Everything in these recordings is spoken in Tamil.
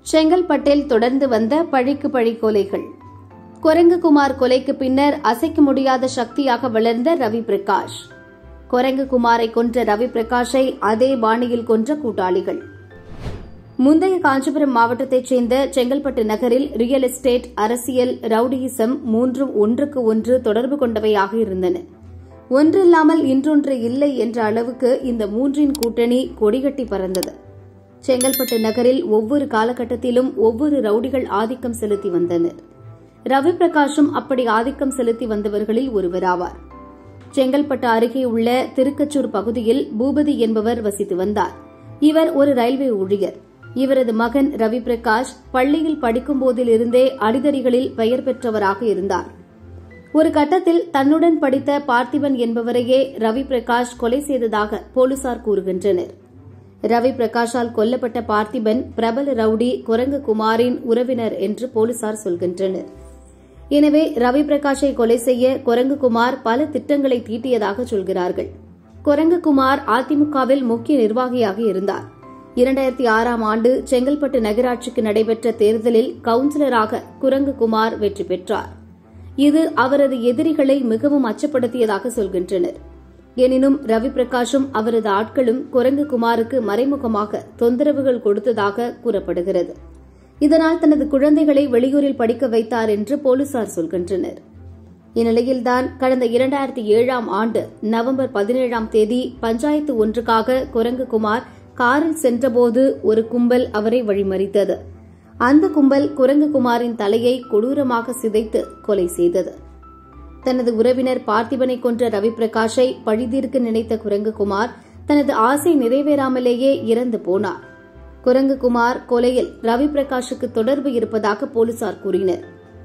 செங்கல்பட்டில் தொடர்ந்து வந்த பழிக்கு பழி கொலைகள் குரங்குகுமார் கொலைக்கு பின்னர் அசைக்க முடியாத சக்தியாக வளர்ந்த ரவி பிரகாஷ் குரங்குகுமாரை கொன்ற ரவி பிரகாஷை அதே பாணியில் கொன்ற கூட்டாளிகள் முந்தைய காஞ்சிபுரம் மாவட்டத்தைச் சேர்ந்த செங்கல்பட்டு நகரில் ரியல் எஸ்டேட் அரசியல் ரவுடியிசம் மூன்றும் ஒன்றுக்கு ஒன்று தொடர்பு கொண்டவையாக இருந்தன ஒன்றில்லாமல் இன்றொன்று இல்லை என்ற அளவுக்கு இந்த மூன்றின் கூட்டணி கொடிகட்டி பறந்தது செங்கல்பட்டு நகரில் ஒவ்வொரு காலகட்டத்திலும் ஒவ்வொரு ரவுடிகள் ஆதிக்கம் செலுத்தி வந்தனர் ரவி பிரகாஷும் அப்படி ஆதிக்கம் செலுத்தி வந்தவர்களில் ஒருவராவார் செங்கல்பட்டு அருகே உள்ள திருக்கச்சூர் பகுதியில் பூபதி என்பவர் வசித்து வந்தார் இவர் ஒரு ரயில்வே ஊழியர் இவரது மகன் ரவி பிரகாஷ் பள்ளியில் படிக்கும் போதிலிருந்தே அடிதடிகளில் பெயர் பெற்றவராக இருந்தார் ஒரு கட்டத்தில் தன்னுடன் படித்த பார்த்திபன் என்பவரையே ரவி பிரகாஷ் கொலை செய்ததாக போலீசார் கூறுகின்றனர் ரவி பிரகாஷால் கொல்லப்பட்ட பார்த்திபன் பிரபல ரவுடி குரங்கு குமாரின் உறவினர் என்று போலீசார் சொல்கின்றனர் எனவே ரவி பிரகாஷை கொலை செய்ய குரங்குகுமார் பல திட்டங்களை தீட்டியதாக சொல்கிறார்கள் குரங்குகுமார் அதிமுகவில் முக்கிய நிர்வாகியாக இருந்தார் இரண்டாயிரத்தி ஆறாம் ஆண்டு செங்கல்பட்டு நகராட்சிக்கு நடைபெற்ற தேர்தலில் கவுன்சிலராக குரங்குகுமார் வெற்றி பெற்றார் இது அவரது எதிரிகளை மிகவும் அச்சப்படுத்தியதாக சொல்கின்றனர் எனினும் ரவி பிரகாஷும் அவரது ஆட்களும் குரங்குகுமாருக்கு மறைமுகமாக தொந்தரவுகள் கொடுத்ததாக கூறப்படுகிறது இதனால் தனது குழந்தைகளை வெளியூரில் படிக்க வைத்தார் என்று போலீசார் சொல்கின்றனர் இந்நிலையில்தான் கடந்த இரண்டாயிரத்தி ஏழாம் ஆண்டு நவம்பர் பதினேழாம் தேதி பஞ்சாயத்து ஒன்றுக்காக குரங்குகுமார் காரில் சென்றபோது ஒரு கும்பல் அவரை வழிமறித்தது அந்த கும்பல் குரங்குகுமாரின் தலையை கொடூரமாக சிதைத்து கொலை செய்தது தனது உறவினர் பார்த்திபனை கொன்ற ரவி பிரகாஷை பழிதீர்க்க நினைத்த குரங்குகுமார் தனது ஆசை நிறைவேறாமலேயே இறந்து போனார் குரங்குகுமார் கொலையில் ரவி பிரகாஷுக்கு தொடர்பு இருப்பதாக போலீசார் கூறினர்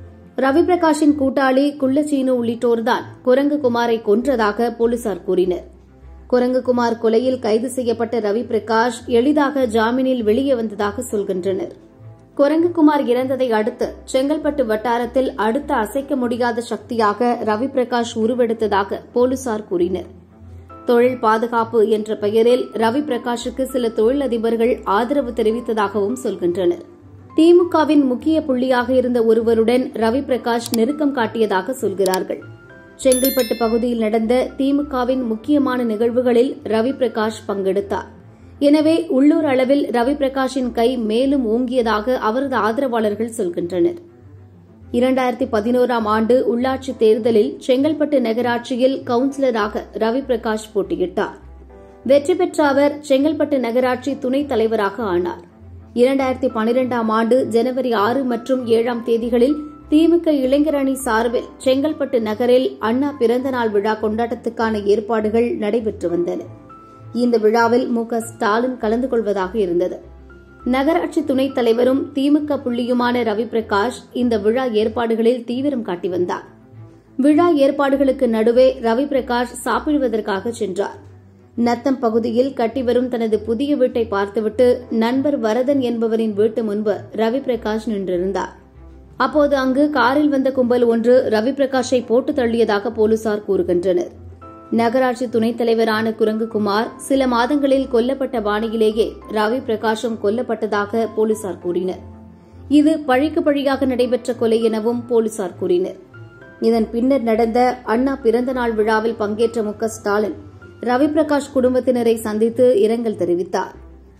ரவி பிரகாஷின் கூட்டாளி குள்ளச்சீனு உள்ளிட்டோர்தான் குரங்குகுமாரை கொன்றதாக போலீசார் கூறினர் குரங்குகுமார் கொலையில் கைது செய்யப்பட்ட ரவி பிரகாஷ் எளிதாக ஜாமீனில் வெளியே வந்ததாக சொல்கின்றனர் குரங்குகுமார் இறந்ததை அடுத்து செங்கல்பட்டு வட்டாரத்தில் அடுத்த அசைக்க முடியாத சக்தியாக ரவி பிரகாஷ் உருவெடுத்ததாக போலீசார் கூறினர் தொழில் பாதுகாப்பு என்ற பெயரில் ரவி பிரகாஷுக்கு சில தொழிலதிபர்கள் ஆதரவு தெரிவித்ததாகவும் சொல்கின்றனர் திமுகவின் முக்கிய புள்ளியாக இருந்த ஒருவருடன் ரவி பிரகாஷ் நெருக்கம் காட்டியதாக சொல்கிறார்கள் செங்கல்பட்டு பகுதியில் நடந்த திமுகவின் முக்கியமான நிகழ்வுகளில் ரவி பிரகாஷ் பங்கெடுத்தார் எனவே உள்ளூர் அளவில் ரவி பிரகாஷின் கை மேலும் ஓங்கியதாக அவரது ஆதரவாளர்கள் சொல்கின்றனர் இரண்டாயிரத்தி பதினோராம் ஆண்டு உள்ளாட்சி தேர்தலில் செங்கல்பட்டு நகராட்சியில் கவுன்சிலராக ரவி பிரகாஷ் போட்டியிட்டார் வெற்றி பெற்ற அவர் செங்கல்பட்டு நகராட்சி துணைத் தலைவராக ஆனார் இரண்டாயிரத்தி பனிரெண்டாம் ஆண்டு ஜனவரி ஆறு மற்றும் ஏழாம் தேதிகளில் திமுக இளைஞர் அணி சார்பில் செங்கல்பட்டு நகரில் அண்ணா பிறந்தநாள் விழா கொண்டாட்டத்துக்கான ஏற்பாடுகள் நடைபெற்று வந்தன இந்த விழாவில் மு க ஸ்டாலின் கலந்து கொள்வதாக இருந்தது நகராட்சி துணைத் தலைவரும் திமுக புள்ளியுமான ரவி பிரகாஷ் இந்த விழா ஏற்பாடுகளில் தீவிரம் காட்டி வந்தார் விழா ஏற்பாடுகளுக்கு நடுவே ரவி பிரகாஷ் சாப்பிடுவதற்காக சென்றார் நத்தம் பகுதியில் கட்டிவரும் தனது புதிய வீட்டை பார்த்துவிட்டு நண்பர் வரதன் என்பவரின் வீட்டு முன்பு ரவி பிரகாஷ் நின்றிருந்தார் அப்போது அங்கு காரில் வந்த கும்பல் ஒன்று ரவி பிரகாஷை போட்டு தள்ளியதாக போலீசார் கூறுகின்றனர் நகராட்சி துணைத் தலைவரான குரங்குகுமார் சில மாதங்களில் கொல்லப்பட்ட பாணியிலேயே ரவி பிரகாஷும் கொல்லப்பட்டதாக போலீசார் கூறினர் இது பழிக்கு பழியாக நடைபெற்ற கொலை எனவும் போலீசார் கூறினர் இதன் பின்னர் நடந்த அண்ணா பிறந்தநாள் விழாவில் பங்கேற்ற மு ஸ்டாலின் ரவி பிரகாஷ் குடும்பத்தினரை சந்தித்து இரங்கல் தெரிவித்தார்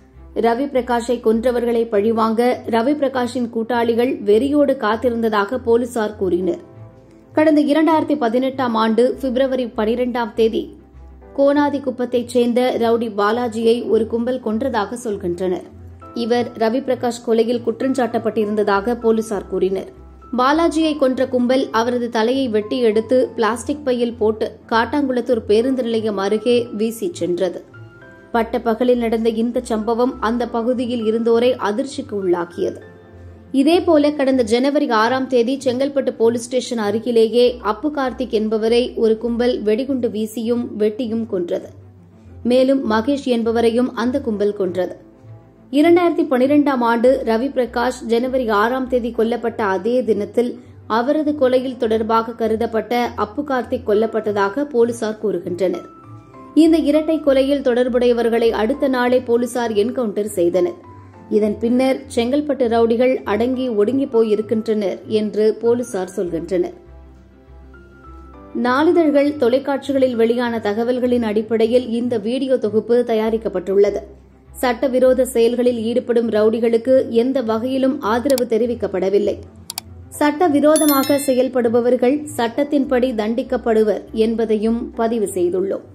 ரவி பிரகாஷை கொன்றவர்களை பழிவாங்க ரவி பிரகாஷின் கூட்டாளிகள் வெறியோடு காத்திருந்ததாக போலீசார் கூறினர் கடந்த இரண்டாயிரத்தி பதினெட்டாம் ஆண்டு பிப்ரவரி பனிரெண்டாம் தேதி கோனாதி குப்பத்தைச் சேர்ந்த ரவுடி பாலாஜியை ஒரு கும்பல் கொன்றதாக சொல்கின்றனர் இவர் ரவி பிரகாஷ் கொலையில் குற்றஞ்சாட்டப்பட்டிருந்ததாக போலீசார் கூறினர் பாலாஜியை கொன்ற கும்பல் அவரது தலையை வெட்டி எடுத்து பிளாஸ்டிக் பையில் போட்டு காட்டாங்குளத்தூர் பேருந்து நிலையம் அருகே வீசி சென்றது பட்ட பகலில் நடந்த இந்த சம்பவம் அந்த பகுதியில் இருந்தோரை அதிர்ச்சிக்கு உள்ளாக்கியது இதேபோல கடந்த ஜனவரி ஆறாம் தேதி செங்கல்பட்டு போலீஸ் ஸ்டேஷன் அருகிலேயே அப்பு கார்த்திக் என்பவரை ஒரு கும்பல் வெடிகுண்டு வீசியும் வெட்டியும் கொன்றது மேலும் மகேஷ் என்பவரையும் அந்த கும்பல் கொன்றது இரண்டாயிரத்தி பனிரெண்டாம் ஆண்டு ரவி பிரகாஷ் ஜனவரி ஆறாம் தேதி கொல்லப்பட்ட அதே தினத்தில் அவரது கொலையில் தொடர்பாக கருதப்பட்ட அப்பு கார்த்திக் கொல்லப்பட்டதாக போலீசார் கூறுகின்றனர் இந்த இரட்டை கொலையில் தொடர்புடையவர்களை அடுத்த நாளே போலீசார் என்கவுண்டர் செய்தனர் இதன் பின்னர் செங்கல்பட்டு ரவுடிகள் அடங்கி ஒடுங்கி போயிருக்கின்றனர் என்று போலீசார் சொல்கின்றனர் நாளிதழ்கள் தொலைக்காட்சிகளில் வெளியான தகவல்களின் அடிப்படையில் இந்த வீடியோ தொகுப்பு தயாரிக்கப்பட்டுள்ளது சட்டவிரோத செயல்களில் ஈடுபடும் ரவுடிகளுக்கு எந்த வகையிலும் ஆதரவு தெரிவிக்கப்படவில்லை சட்டவிரோதமாக செயல்படுபவர்கள் சட்டத்தின்படி தண்டிக்கப்படுவர் என்பதையும் பதிவு செய்துள்ளோம்